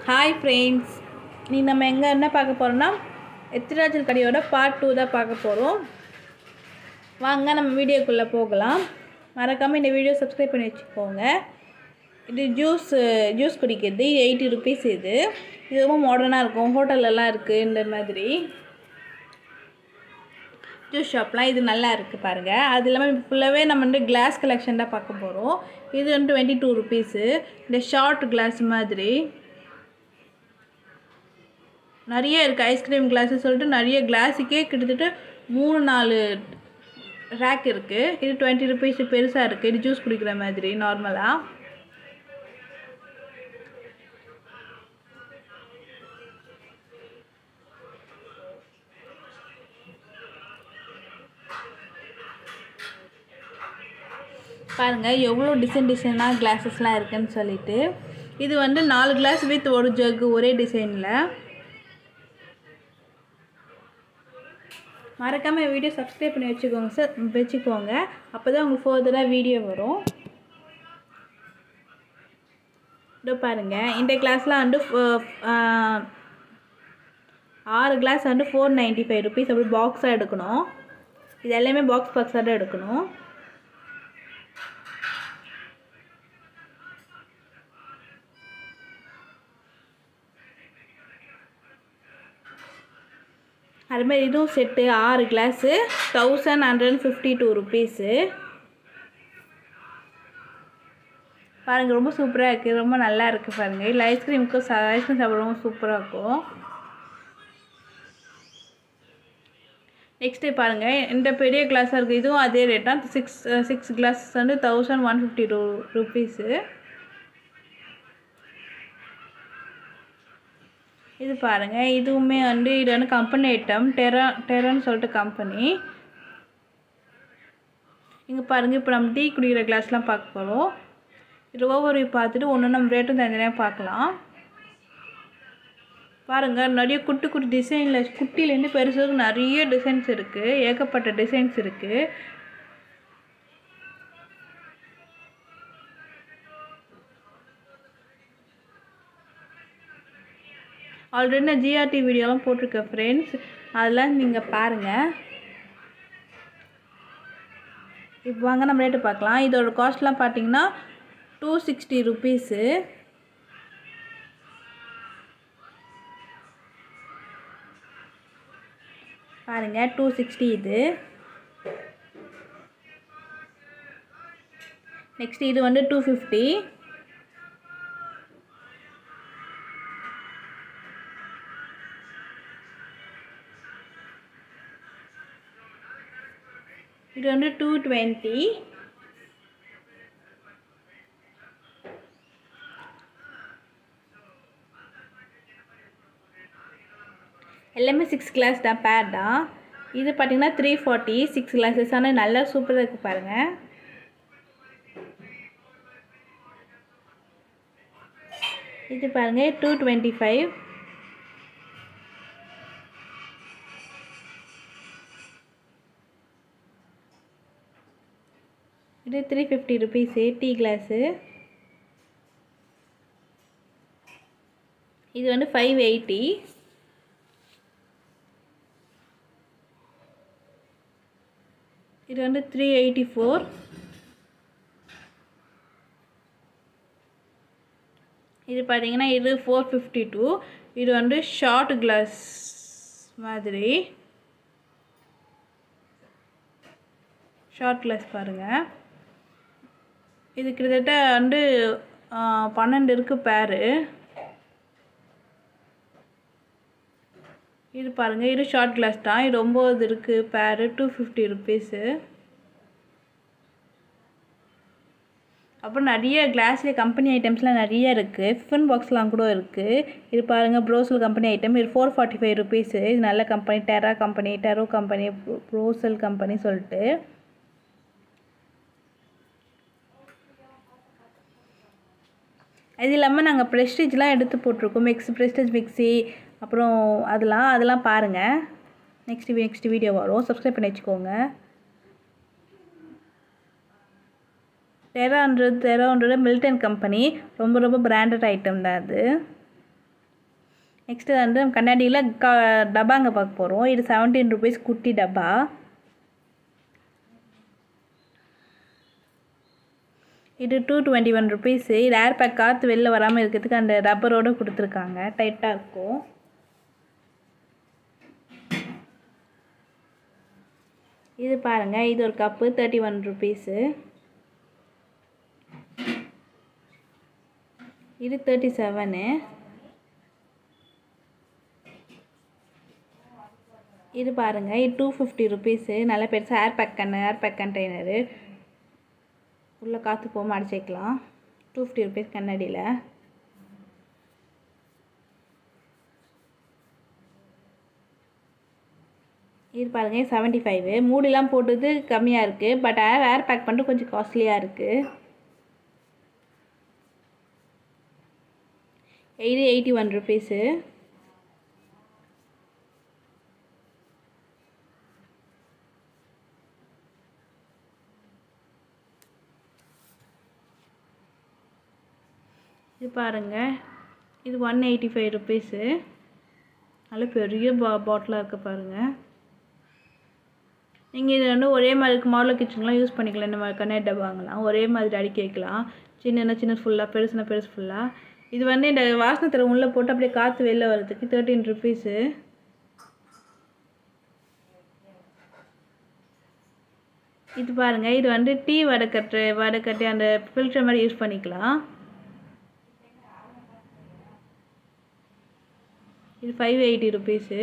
hi friends நீ நம்ம எங்கே என்ன பார்க்க போகிறோம்னா எத்திராஜல் கடையோட பார்ட் டூ தான் பார்க்க போகிறோம் வாங்க நம்ம வீடியோக்குள்ளே போகலாம் மறக்காமல் இந்த வீடியோ சப்ஸ்கிரைப் பண்ணி வச்சுக்கோங்க இது ஜூஸ் ஜூஸ் குடிக்கிறது எயிட்டி ருபீஸ் இது இது ரொம்ப மாடர்னாக இருக்கும் ஹோட்டல்லலாம் இருக்குது இந்த மாதிரி ஜூஸ் ஷாப்லாம் இது நல்லா இருக்குது பாருங்கள் அது இல்லாமல் ஃபுல்லாகவே நம்ம வந்து கிளாஸ் கலெக்ஷன் தான் பார்க்க போகிறோம் இது வந்து டுவெண்ட்டி டூ ருபீஸு இந்த ஷார்ட் கிளாஸ் மாதிரி நிறைய இருக்குது ஐஸ்கிரீம் கிளாஸு சொல்லிட்டு நிறைய கிளாஸுக்கே கிட்டத்தட்ட மூணு நாலு ரேக் இருக்குது இது டுவெண்ட்டி ருபீஸ் பெருசாக இருக்குது இது ஜூஸ் குடிக்கிற மாதிரி நார்மலாக பாருங்கள் எவ்வளோ டிசைன் டிசைனாக கிளாஸஸ்லாம் இருக்குன்னு சொல்லிட்டு இது வந்து நாலு கிளாஸ் வித் ஒரு ஜக்கு ஒரே டிசைனில் மறக்காமல் வீடியோ சப்ஸ்கிரைப் பண்ணி வச்சுக்கோங்க சார் வச்சுக்கோங்க அப்போ தான் உங்களுக்கு ஃபர்தராக வீடியோ வரும் இதோ பாருங்கள் இந்த கிளாஸ்லாம் வந்து ஆறு கிளாஸ் வந்து ஃபோர் நைன்ட்டி ஃபைவ் ருபீஸ் அப்படி பாக்ஸாக எடுக்கணும் இது எல்லாமே பாக்ஸ் பாக்ஸாக தான் எடுக்கணும் அதுமாதிரி இதுவும் செட்டு ஆறு glass thousand hundred and fifty two rupees பாருங்கள் ரொம்ப சூப்பராக இருக்குது ரொம்ப நல்லா இருக்குது பாருங்கள் இல்லை ஐஸ்கிரீமுக்கு ச ஐஸ்கிரீம் சாப்பிட ரொம்ப சூப்பராக இருக்கும் நெக்ஸ்ட்டு பாருங்கள் இந்த பெரிய கிளாஸாக இருக்குது இதுவும் அதே ரேட் தான் சிக்ஸ் சிக்ஸ் கிளாஸ் வந்து thousand one fifty two rupees இது பாருங்கள் இதுவுமே வந்து இது வந்து கம்பெனி ஐட்டம் டெரா டெரான்னு சொல்லிட்டு கம்பெனி இங்கே பாருங்கள் இப்போ நம்ம டீ குடிக்கிற கிளாஸ்லாம் பார்க்க போகிறோம் இது ஒவ்வொரு பார்த்துட்டு ஒன்று நம்ம ரேட்டும் தனித்தனியாக பார்க்கலாம் பாருங்கள் நிறைய குட்டி குட்டி டிசைனில் குட்டிலேருந்து பெருசுக்கு நிறைய டிசைன்ஸ் இருக்குது ஏகப்பட்ட டிசைன்ஸ் இருக்குது ஆல்ரெடி நான் ஜிஆர்டி வீடியோலாம் போட்டிருக்கேன் ஃப்ரெண்ட்ஸ் அதெல்லாம் நீங்கள் பாருங்கள் இப்போ வாங்க நம்ம ரேட்டு பார்க்கலாம் இதோட காஸ்ட்லாம் பார்த்தீங்கன்னா டூ சிக்ஸ்டி ருபீஸு பாருங்கள் டூ சிக்ஸ்டி இது நெக்ஸ்ட் இது வந்து டூ ஃபிஃப்டி இது வந்து டூ டுவெண்ட்டி எல்லாமே சிக்ஸ் கிளாஸ் தான் பேர் தான் இது பார்த்தீங்கன்னா த்ரீ ஃபார்ட்டி சிக்ஸ் கிளாஸஸ் ஆனால் நல்லா சூப்பராக இருக்குது பாருங்கள் இது பாருங்கள் டூ டுவெண்ட்டி ஃபைவ் இது three fifty rupees tea glass இது வந்து ஃபைவ் எயிட்டி இது வந்து த்ரீ எயிட்டி ஃபோர் இது பார்த்தீங்கன்னா இது ஃபோர் ஃபிஃப்டி டூ இது வந்து ஷார்ட் கிளாஸ் மாதிரி ஷார்ட் கிளாஸ் பாருங்கள் இது கிட்டத்தட்ட வந்து பன்னெண்டு இருக்குது பேரு இது பாருங்கள் இது ஷார்ட் கிளாஸ் தான் இது ஒம்பது இருக்குது பேரு டூ ஃபிஃப்டி ருபீஸு அப்புறம் நிறைய கிளாஸ்லேயே கம்பெனி ஐட்டம்ஸ்லாம் நிறைய இருக்குது டிஃபன் பாக்ஸ்லாம் கூட இருக்குது இது பாருங்கள் ப்ரோசல் கம்பெனி ஐட்டம் இது ஃபோர் ஃபார்ட்டி ஃபைவ் ருபீஸு இது நல்ல கம்பெனி டெரா கம்பெனி டெரோ கம்பெனி ப்ரோசல் கம்பெனி சொல்லிட்டு அது இல்லாமல் நாங்கள் ப்ரெஸ்டீஜ்லாம் எடுத்து போட்டிருக்கோம் மிக்ஸ் ப்ரெஸ்டீஜ் மிக்ஸி அப்புறம் அதெல்லாம் அதெல்லாம் பாருங்கள் நெக்ஸ்ட் நெக்ஸ்ட் வீடியோ வரும் சப்ஸ்கிரைப் பண்ணி வச்சுக்கோங்க டெரான்றது டெரான்றது மில்டன் கம்பெனி ரொம்ப ரொம்ப பிராண்டட் ஐட்டம் தான் அது நெக்ஸ்ட்டு வந்து கண்ணாடியில் க டப்பாங்க பார்க்க போகிறோம் இது செவன்டீன் ருபீஸ் குட்டி டப்பா இது டூ டுவெண்ட்டி ஒன் ருபீஸு இது ஏர் பேக் காற்று வெளில வராமல் இருக்கிறதுக்கு அந்த ரப்பரோடு கொடுத்துருக்காங்க டைட்டாக இருக்கும் இது பாருங்கள் இது ஒரு கப்பு தேர்ட்டி ஒன் ருபீஸு இது தேர்ட்டி செவனு இது பாருங்கள் இது டூ ஃபிஃப்டி ருபீஸு நல்ல பெருசாக ஏர் பேக் கண்ணு ஏர் பேக் கண்டெய்னரு உள்ளே காற்று போகாமல் அடிச்சிக்கலாம் டூ ஃபிஃப்டி ருபீஸ் கண்ணாடியில் இது பாருங்கள் செவன்ட்டி ஃபைவு மூடிலாம் போட்டது கம்மியாக இருக்குது பட் ஏர் ஏர் பேக் பண்ணிட்டு கொஞ்சம் காஸ்ட்லியாக இருக்குது இது எயிட்டி ஒன் ருபீஸு இது பாருங்கள் இது ஒன் எயிட்டி ஃபைவ் ருபீஸு நல்ல பெரிய பா பாட்டிலாக இருக்குது பாருங்கள் நீங்கள் இது வந்து ஒரே மாதிரி இருக்கு மாடல் கிச்சன்லாம் யூஸ் பண்ணிக்கலாம் இந்த மாதிரி கண்ணாடி டப்பாங்கலாம் ஒரே மாதிரி அடுக்கி வைக்கலாம் சின்னனா சின்ன ஃபுல்லாக பெருசுனா பெருசு ஃபுல்லாக இது வந்து இந்த வாசனை தர உள்ளே போட்டு அப்படியே காற்று வெளில வர்றதுக்கு தேர்ட்டின் ருபீஸு இது பாருங்கள் இது வந்து டீ வடைக்கட்டு வடைக்கட்டி அந்த ஃபில்டர் மாதிரி யூஸ் பண்ணிக்கலாம் இது ஃபைவ் எயிட்டி ருபீஸு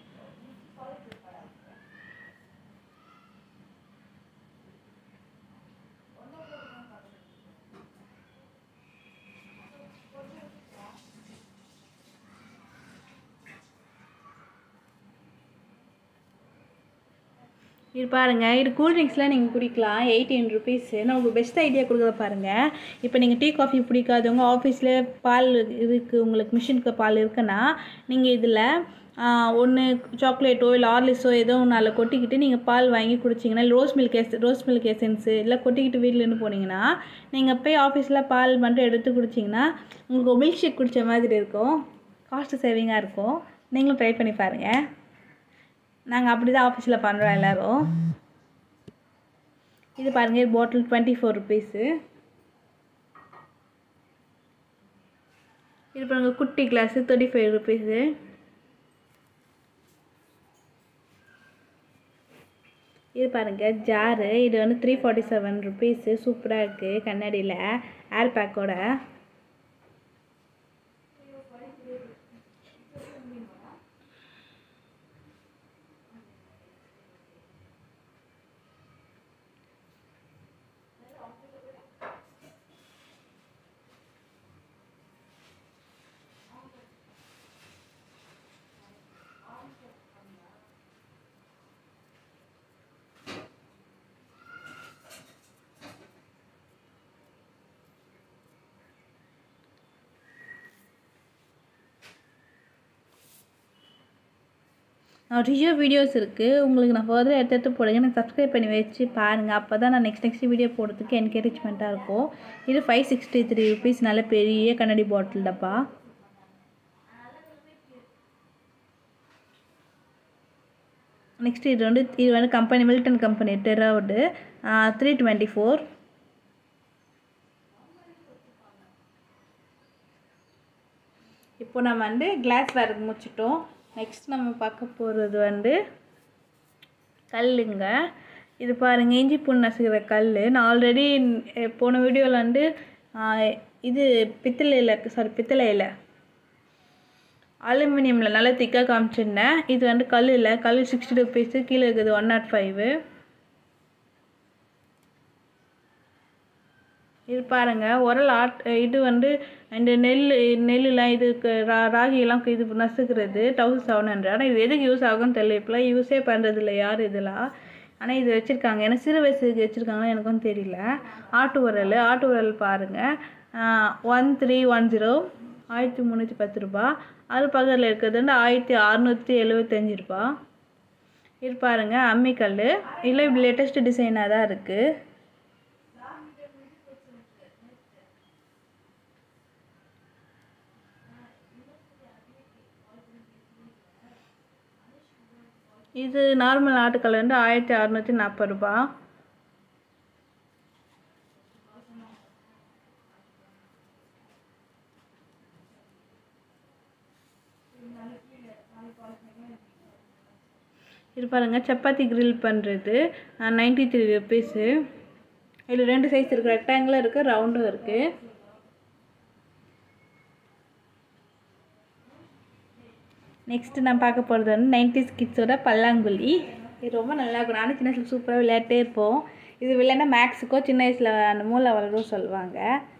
இது பாருங்கள் இது கூல்ட்ரிங்க்ஸ்லாம் நீங்கள் குடிக்கலாம் எயிட்டீன் ருபீஸு நான் உங்களுக்கு பெஸ்ட் ஐடியா கொடுக்குற பாருங்கள் இப்போ நீங்கள் டீ காஃபி பிடிக்காதவங்க ஆஃபீஸில் பால் இருக்குது உங்களுக்கு மிஷினுக்கு பால் இருக்குன்னா நீங்கள் இதில் ஒன்று சாக்லேட்டோ இல்லை ஹார்லிக்ஸோ ஏதோ ஒன்று அதில் கொட்டிக்கிட்டு நீங்கள் பால் வாங்கி குடிச்சிங்கன்னா ரோஸ் மில்க் எஸ் ரோஸ் மில்க் எசன்ஸு இல்லை கொட்டிக்கிட்டு வீட்டிலேருந்து போனீங்கன்னா நீங்கள் போய் ஆஃபீஸில் பால் மட்டும் எடுத்து குடிச்சிங்கன்னா உங்களுக்கு மில்க் ஷேக் குடித்த மாதிரி இருக்கும் காஸ்ட்டு சேவிங்காக இருக்கும் நீங்களும் ட்ரை பண்ணி பாருங்கள் நாங்கள் அப்படி தான் ஆஃபீஸில் பண்ணுறோம் எல்லோரும் இது பாருங்கள் இது பாட்டில் டுவெண்ட்டி ஃபோர் ருபீஸு இது பாருங்கள் குட்டி கிளாஸு தேர்ட்டி ஃபைவ் ருபீஸு இது பாருங்கள் ஜாரு இது வந்து த்ரீ ஃபார்ட்டி செவன் ருபீஸு சூப்பராக இருக்குது கண்ணாடியில் ஏர் பேக்கோட நிறைய வீடியோஸ் இருக்குது உங்களுக்கு நான் ஃபர்தர் எடுத்து எடுத்து போடுங்க எனக்கு சப்ஸ்கிரைப் பண்ணி வச்சு பாருங்கள் அப்போ தான் நான் நெக்ஸ்ட் நெக்ஸ்ட் வீடியோ போடுறதுக்கு என்கரேஜ்மெண்ட்டாக இருக்கும் இது ஃபைவ் சிக்ஸ்டி த்ரீ ருபீஸ் நல்ல பெரிய கண்ணாடி பாட்டில் டப்பா நெக்ஸ்ட் இது வந்து இது வந்து கம்பெனி மில்டன் கம்பெனி டெராவுடு த்ரீ டுவெண்ட்டி ஃபோர் இப்போ நம்ம வந்து கிளாஸ் வேர் முடிச்சிட்டோம் நெக்ஸ்ட் நம்ம பார்க்க போகிறது வந்து கல்லுங்க இது பாருங்கள் இஞ்சி பூண்டு நசுக்கிற கல் நான் ஆல்ரெடி போன வீடியோவில் வந்து இது பித்தளையில் சாரி பித்தளையில் அலுமினியமில் நல்லா திக்காக காமிச்சிருந்தேன் இது வந்து கல் இல்லை கல் சிக்ஸ்டி ருபீஸு கீழே இருக்குது ஒன் நாட் ஃபைவு இது பாருங்கள் உரல் ஆட் இது வந்து இந்த நெல் நெல்லுலாம் இதுக்கு ரா ராகியெல்லாம் இது நசுக்கிறது தௌசண்ட் செவன் ஹண்ட்ரட் ஆனால் இது எதுக்கு யூஸ் ஆகும்னு தெரியல இப்போலாம் யூஸே பண்ணுறது இல்லை யார் இதெல்லாம் ஆனால் இது வச்சுருக்காங்க ஏன்னா சிறு வயசுக்கு வச்சுருக்காங்கன்னு எனக்கும் தெரியல ஆட்டு உரல் ஆட்டு உரல் பாருங்கள் ஒன் த்ரீ ஒன் ஜீரோ ஆயிரத்தி முந்நூற்றி பத்து ரூபா அது பக்கத்தில் இருக்கிறது வந்து ஆயிரத்தி அறநூற்றி எழுபத்தஞ்சி ரூபா இது பாருங்கள் அம்மிக்கல் இல்லை இப்படி லேட்டஸ்ட் டிசைனாக தான் இருக்குது இது நார்மல் ஆட்டுக்கல் வந்து ஆயிரத்தி அறநூற்றி நாற்பது ரூபா இது பாருங்கள் சப்பாத்தி grill பண்ணுறது நைன்ட்டி த்ரீ ருபீஸு இதில் ரெண்டு சைஸ் இருக்குது ரெக்டாங்கிளும் இருக்குது ரவுண்டும் இருக்குது நெக்ஸ்ட்டு நான் பார்க்க போகிறது வந்து நைன்டிஸ் கிட்ஸோட பல்லாங்குழி இது ரொம்ப நல்லா இருக்கும் நானும் சின்ன வயசில் சூப்பராக விளையாட்டே இருப்போம் இது விளையாண்டா மேக்ஸுக்கோ சின்ன வயசில் அந்த மூளை வளரும் சொல்லுவாங்க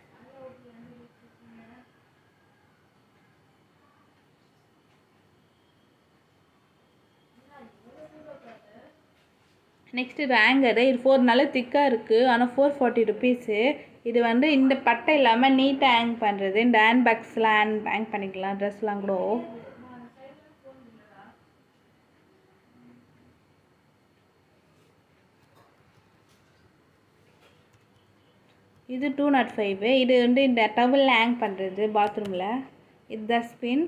நெக்ஸ்ட் இது ஆங்கரு இது ஃபோர் நல்ல திக்காக இருக்குது ஆனால் ஃபோர் ஃபார்ட்டி ருபீஸு இது வந்து இந்த பட்டை இல்லாமல் நீட்டாக ஹேங் பண்ணுறது இந்த ஹேண்ட் பேக்ஸ்லாம் ஹேண்ட் ஹேங் பண்ணிக்கலாம் ட்ரெஸ்லாம் கூட இது டூ நாட் ஃபைவ் இது வந்து இந்த டவலில் ஹேங் பண்ணுறது பாத்ரூமில் இது டஸ்ட்பின்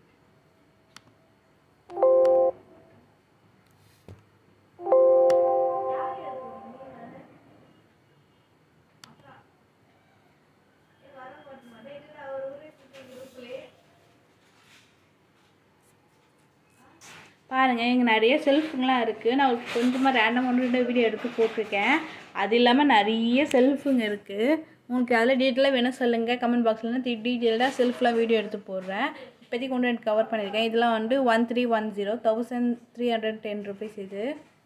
பாருங்கள் இங்கே நிறைய செல்ஃபுங்கெலாம் இருக்குது நான் ஒரு கொஞ்சமாக ரேண்டம் ஒன்று ரெண்டு வீடியோ எடுத்து போட்டிருக்கேன் அது இல்லாமல் நிறைய செல்ஃபுங்க இருக்குது உங்களுக்கு அதில் டீட்டெயிலாக வேணும் சொல்லுங்கள் கமெண்ட் பாக்ஸில் நான் டீட்டெயில்டாக செல்ஃப்லாம் வீடியோ எடுத்து போடுறேன் இப்போதைக்கு கொண்டு எனக்கு கவர் பண்ணியிருக்கேன் இதெல்லாம் வந்து one three one zero thousand three hundred ten rupees இது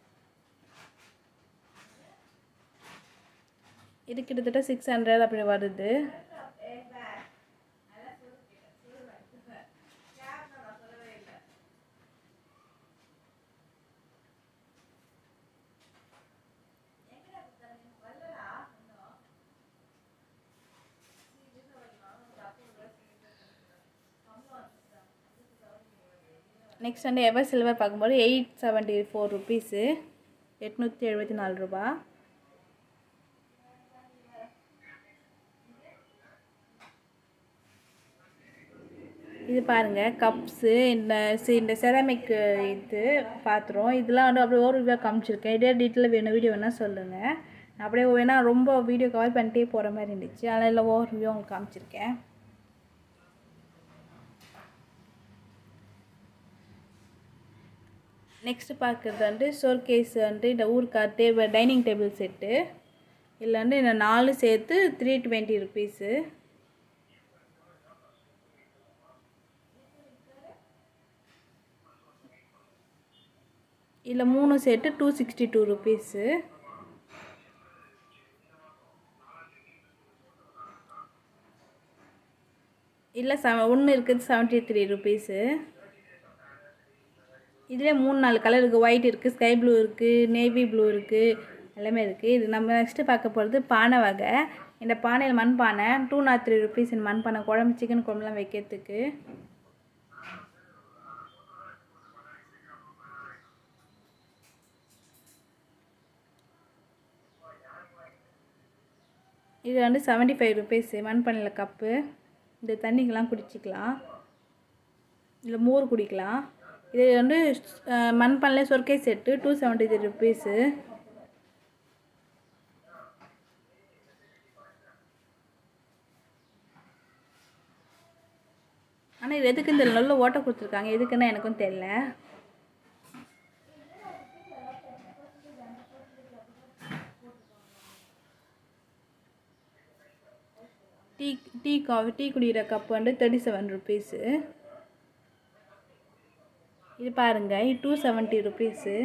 இது கிட்டத்தட்ட சிக்ஸ் ஹண்ட்ரட் அப்படி வருது நெக்ஸ்ட் வந்து எவர் சில்வர் பார்க்கும்போது எயிட் செவன்ட்டி ஃபோர் ருபீஸு எட்நூற்றி எழுபத்தி நாலு ரூபா இது பாருங்கள் கப்ஸு இந்த சி- இந்த செராமிக் இது பாத்திரம் இதெல்லாம் வந்து அப்படியே ஒரு வீடியோ காமிச்சிருக்கேன் இதே டீட்டெயில் வேணும் வீடியோ வேணால் சொல்லுங்கள் நான் அப்படியே வேணா ரொம்ப வீடியோ கவர் பண்ணிட்டே போகிற மாதிரி இருந்துச்சு அதனால் இல்லை ஓவர் வியூ உங்களுக்கு காமிச்சிருக்கேன் நெக்ஸ்ட்டு பார்க்குறது வந்து ஷோர்கேஸ் வந்து இந்த ஊருக்கார் டேபிள் டைனிங் டேபிள் செட்டு இதில் வந்து இந்த நாலு சேர்த்து த்ரீ டுவெண்ட்டி ருபீஸு இதில் மூணு சேர்த்து டூ சிக்ஸ்டி டூ ருபீஸு இல்லை செவ ஒன்று இருக்குது செவன்ட்டி த்ரீ ருபீஸு இதிலே மூணு நாலு கலர் இருக்குது ஒயிட் இருக்குது ஸ்கை ப்ளூ இருக்குது நேவி ப்ளூ இருக்குது எல்லாமே இருக்குது இது நம்ம நெக்ஸ்ட்டு பார்க்க போகிறது பானை வகை இந்த பானையில் மண் பானை டூ நாட் த்ரீ ருபீஸ் இந்த மண் பானை குழம்பு சிக்கன் குழம்புலாம் வைக்கிறதுக்கு இது வந்து செவன்ட்டி ஃபைவ் ருபீஸு மண்பானையில் கப்பு இந்த தண்ணிக்கெலாம் குடிச்சிக்கலாம் இதில் மோர் குடிக்கலாம் இது வந்து அஹ், மண்பானையில் சொர்க்கை set two seventy three rupees ஆனால் இது எதுக்கு இந்த நல்ல ஓட்டை கொடுத்துருக்காங்க எதுக்குன்னு எனக்கும் தெரியல டீ டீ காஃபி டீ குடிக்கிற கப் வந்து தேர்ட்டி செவன் ருபீஸு இது பாருங்க இது டூ செவன்ட்டி ருபீஸு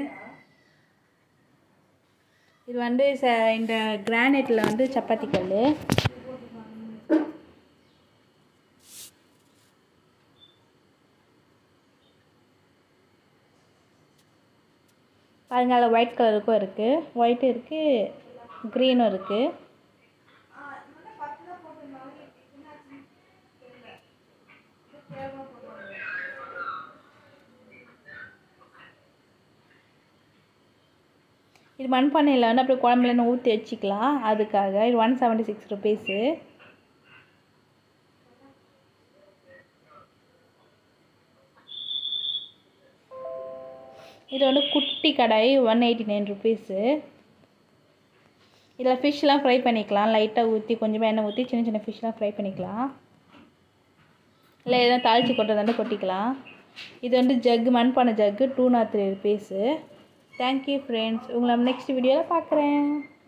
இது வந்து ச இந்த கிரானைட்டில் வந்து சப்பாத்தி கல் பாருங்க அதில் ஒயிட் கலருக்கும் இருக்குது ஒயிட்டும் இருக்குது க்ரீனும் இருக்குது இது மண்பானையில் வந்து அப்படியே குழம்புல ஊற்றி வச்சுக்கலாம் அதுக்காக இது ஒன் செவன்ட்டி சிக்ஸ் ருபீஸு இது வந்து குட்டி kadai one eighty nine rupees இதில் ஃபிஷ்லாம் ஃப்ரை பண்ணிக்கலாம் லைட்டாக ஊற்றி கொஞ்சமாக எண்ணெய் ஊற்றி சின்ன சின்ன ஃபிஷ்லாம் ஃப்ரை பண்ணிக்கலாம் இல்லை எதாவது தாளித்து கொட்டுறதாண்ட கொட்டிக்கலாம் இது வந்து ஜக்கு மண்பானை jug two nought three rupees thank you friends உங்களை நெக்ஸ்ட் வீடியோவில் பார்க்குறேன்